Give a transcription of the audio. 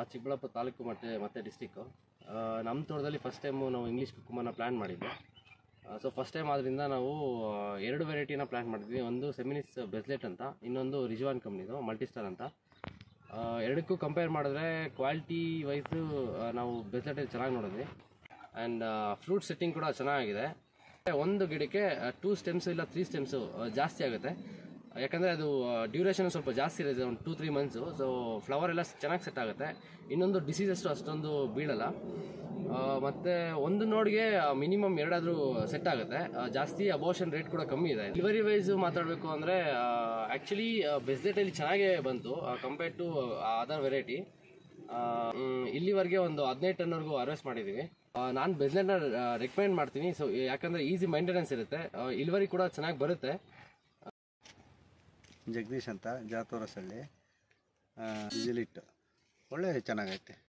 ಚಿಕ್ಕಬಳ್ಳಾಪುರ ತಾಲೂಕು ಮತ್ತು ಮತ್ತೆ ಡಿಸ್ಟಿಕ್ಕು ನಮ್ಮ ತೋಟದಲ್ಲಿ ಫಸ್ಟ್ ಟೈಮು ನಾವು ಇಂಗ್ಲೀಷ್ ಕುಕ್ಕುಮನ ಪ್ಲ್ಯಾನ್ ಮಾಡಿದ್ದೆ ಸೊ ಫಸ್ಟ್ ಟೈಮ್ ಆದ್ದರಿಂದ ನಾವು ಆ, ಎರಡು ವೆರೈಟಿನ ಪ್ಲ್ಯಾನ್ ಮಾಡಿದ್ವಿ ಒಂದು ಸೆಮಿನಿಸ್ ಬೆಸ್ಲೆಟ್ ಅಂತ ಇನ್ನೊಂದು ರಿಜ್ವಾನ್ ಕಂಪ್ನಿದು ಮಲ್ಟಿಸ್ಟಾರ್ ಅಂತ ಆ, ಎರಡಕ್ಕೂ ಕಂಪೇರ್ ಮಾಡಿದ್ರೆ ಕ್ವಾಲಿಟಿ ವೈಸು ನಾವು ಬೆಸ್ಲೆಟಲ್ಲಿ ಚೆನ್ನಾಗಿ ನೋಡಿದ್ವಿ ಆ್ಯಂಡ್ ಫ್ರೂಟ್ ಸೆಟ್ಟಿಂಗ್ ಕೂಡ ಚೆನ್ನಾಗಿದೆ ಒಂದು ಗಿಡಕ್ಕೆ ಟೂ ಸ್ಟೆಮ್ಸು ಇಲ್ಲ ತ್ರೀ ಸ್ಟೆಮ್ಸು ಜಾಸ್ತಿ ಆಗುತ್ತೆ ಯಾಕಂದರೆ ಅದು ಡ್ಯೂರೇಷನ್ ಸ್ವಲ್ಪ ಜಾಸ್ತಿ ಇರುತ್ತೆ ಒಂದು two three months so flower ಎಲ್ಲ ಚೆನ್ನಾಗಿ ಸೆಟ್ ಆಗುತ್ತೆ ಇನ್ನೊಂದು ಡಿಸೀಸಸ್ ಅಷ್ಟೊಂದು ಬೀಳಲ್ಲ ಆ, ಮತ್ತೆ ಒಂದು ನೋಡ್ಗೆ ಮಿನಿಮಮ್ ಎರಡಾದರೂ ಸೆಟ್ ಆಗುತ್ತೆ ಆ, ಜಾಸ್ತಿ ಅಬೋಷನ್ ರೇಟ್ ಕೂಡ ಕಮ್ಮಿ ಇದೆ ಡೆಲಿವರಿ ವೈಸ್ ಮಾತಾಡಬೇಕು ಅಂದರೆ ಆ್ಯಕ್ಚುಲಿ ಬೆಸ್ಲೆಟಲ್ಲಿ ಚೆನ್ನಾಗೇ ಬಂತು ಕಂಪೇರ್ ಟು ಅದರ್ ವೆರೈಟಿ ಇಲ್ಲಿವರೆಗೆ ಒಂದು ಹದಿನೈದು ಟನ್ವರೆಗೂ ಹಾರ್ವೆಸ್ಟ್ ಮಾಡಿದ್ದೀವಿ ನಾನು ಬೆಸ್ಲೆಟ್ನ ರೆಕಮೆಂಡ್ ಮಾಡ್ತೀನಿ ಸೊ ಯಾಕಂದರೆ ಈಸಿ ಮೈಂಟೆನೆನ್ಸ್ ಇರುತ್ತೆ ಆ, ಇಳುವರಿ ಕೂಡ ಚೆನ್ನಾಗಿ ಬರುತ್ತೆ ಜಗದೀಶ್ ಅಂತ ಜಾತೋರಸಲ್ಲಿ ವಿಜಿಲಿಟ್ ಒಳ್ಳೆ ಚೆನ್ನಾಗೈತೆ